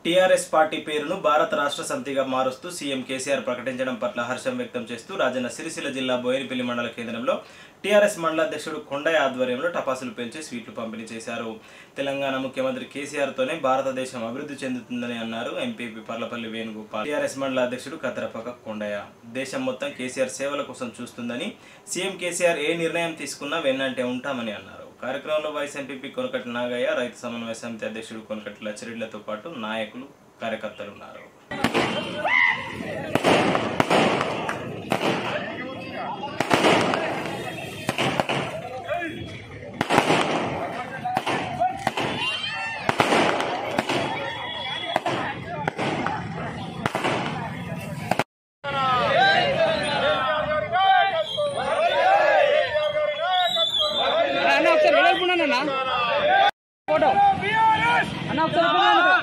TRS party పేరును భారత రాష్ట్ర సమితిగా మారుస్తూ సీఎం కేసీఆర్ ప్రకటించడం పట్ల హర్షం వ్యక్తం చేస్తూ రాజన్న సిరిసిల్ల జిల్లా బోయినపల్లి మండల కేంద్రంలో టీఆర్ఎస్ మండల అధ్యక్షుడు కొండయ్య ఆధ్వర్యంలో టపాసులు పేల్చి స్వీట్లు పంపిణీ చేశారు తెలంగాణ ముఖ్యమంత్రి కేసీఆర్తోనే భారతదేశం అభివృద్ధి చెందుతుందని అన్నారు ఎంపీపీ పర్లపల్లి వేణుగోపాల్ టీఆర్ఎస్ మండల అధ్యక్షుడు కతరపక కొండయ్య దేశం మొత్తం కేసీఆర్ సేవల కోసం చూస్తుందని సీఎం కేసీఆర్ ఏ నిర్ణయం తీసుకున్నా వెన్నంటే ఉంటామని అన్నారు కార్యక్రమంలో వైస్ ఎంపీపీ కొనకటి నాగయ్య రైతు సమన్వయ సమితి అధ్యక్షుడు కొనకటి లచ్చిరెడ్లతో పాటు నాయకులు కార్యకర్తలు ఉన్నారు అన్న ఒకసారి వెళ్ళకుండా ఫోటో అన్న ఒకసారి వెళ్ళకుండా.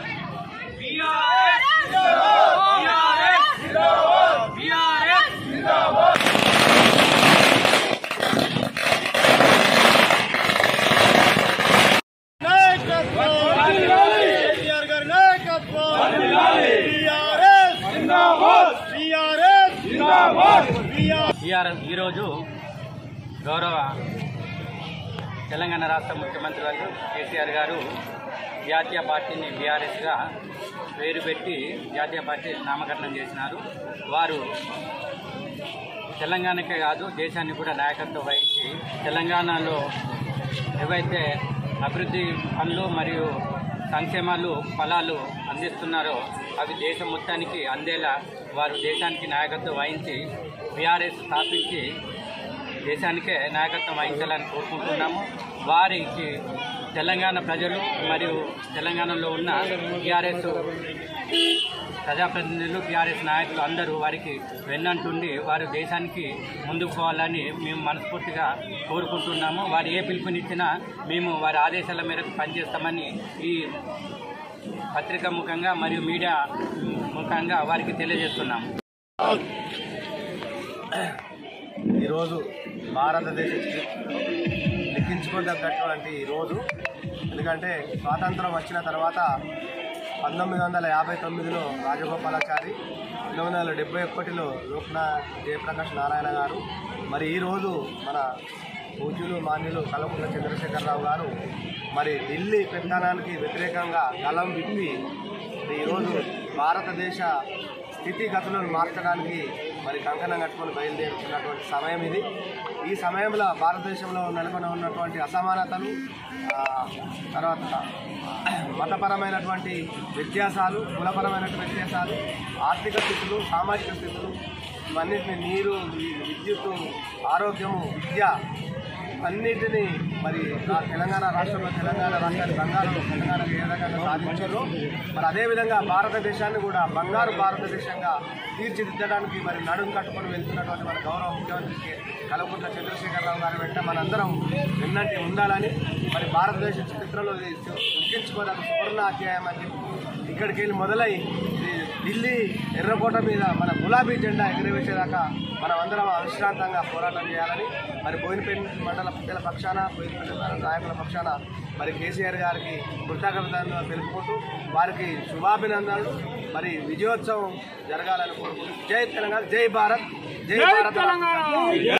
కేసీఆర్ గారి నాయకత్వం టీఆర్ఎస్ జిందాబాద్ టీఆర్ఎస్ జిందాబాద్ టీఆర్ఎస్ ఈరోజు గౌరవ తెలంగాణ రాష్ట్ర ముఖ్యమంత్రి వారు కేసీఆర్ గారు జాతీయ పార్టీని బీఆర్ఎస్గా పేరు పెట్టి జాతీయ పార్టీ నామకరణం చేసినారు వారు తెలంగాణకే కాదు దేశాన్ని కూడా నాయకత్వం వహించి తెలంగాణలో ఏవైతే అభివృద్ధి పనులు మరియు సంక్షేమాలు ఫలాలు అందిస్తున్నారో అవి దేశం మొత్తానికి అందేలా వారు దేశానికి నాయకత్వం వహించి బీఆర్ఎస్ స్థాపించి దేశానికే నాయకత్వం వహించాలని కోరుకుంటున్నాము వారికి తెలంగాణ ప్రజలు మరియు తెలంగాణలో ఉన్న టీఆర్ఎస్ ప్రజాప్రతినిధులు టీఆర్ఎస్ నాయకులు అందరూ వారికి వెన్నంటుండి వారు దేశానికి ముందుకు పోవాలని మేము మనస్ఫూర్తిగా కోరుకుంటున్నాము వారు ఏ పిలుపునిచ్చినా మేము వారి ఆదేశాల మేరకు పనిచేస్తామని ఈ పత్రికా ముఖంగా మరియు మీడియా ముఖంగా వారికి తెలియజేస్తున్నాము ఈరోజు భారతదేశ చరిత్రలో లిఖించుకోదగ్గటువంటి ఈ రోజు ఎందుకంటే స్వాతంత్రం వచ్చిన తర్వాత పంతొమ్మిది వందల యాభై తొమ్మిదిలో రాజగోపాలాచారి పంతొమ్మిది వందల డెబ్బై ఒకటిలో లోక్నాథ్ జయప్రకాష్ నారాయణ గారు మరి ఈరోజు మన పూజ్యులు మాన్యులు కల్వకుంట్ల చంద్రశేఖరరావు గారు మరి ఢిల్లీ పెత్తనానికి వ్యతిరేకంగా గలం విప్పి మరి ఈరోజు భారతదేశ స్థితిగతులను మార్చడానికి మరి కంకణం కట్టుకొని బయలుదేరుతున్నటువంటి సమయం ఇది ఈ సమయంలో భారతదేశంలో నెలకొని ఉన్నటువంటి అసమానతలు ఆ, తర్వాత మతపరమైనటువంటి వ్యత్యాసాలు కులపరమైనటువంటి వ్యత్యాసాలు ఆర్థిక స్థితులు సామాజిక స్థితులు ఇవన్నిటిని నీరు వి- విద్యుత్తు ఆరోగ్యము విద్య అన్నిటినీ మరి నా తెలంగాణ రాష్ట్రంలో తెలంగాణ రాష్ట్రాన్ని బంగారు తెలంగాణ ఏ రకంగా సాధించారో మరి అదేవిధంగా భారతదేశాన్ని కూడా బంగారు భారతదేశంగా తీర్చిదిద్దడానికి మరి నడుం కట్టుకొని వెళ్తున్నటువంటి మన గౌరవ ముఖ్యమంత్రి కె. కల్వకుంట్ల చంద్రశేఖరరావు గారి వెంట మనందరం విన్నంటి ఉండాలని మరి భారతదేశ చరిత్రలో ఇది లిఖించుకోదగ్గ సువర్ణ అధ్యాయం అని చెప్పి ఇక్కడికి వెళ్ళి మొదలై ఈ ఢిల్లీ ఎర్రకోట మీద మన గులాబీ జెండా ఎగురవేసేదాకా మనం అందరం అవిశ్రాంతంగా పోరాటం చేయాలని మరి బోయినపల్లి మండల ప్రజల పక్షాన బోయినపల్లి మండల నాయకుల పక్షాన మరి కేసీఆర్ గారికి కృతజ్ఞతలు తెలుపుకుంటూ వారికి శుభాభినందనలు మరి విజయోత్సవం జరగాలని కోరుకుంటూ జై తెలంగాణ జై భారత్ జై భారత్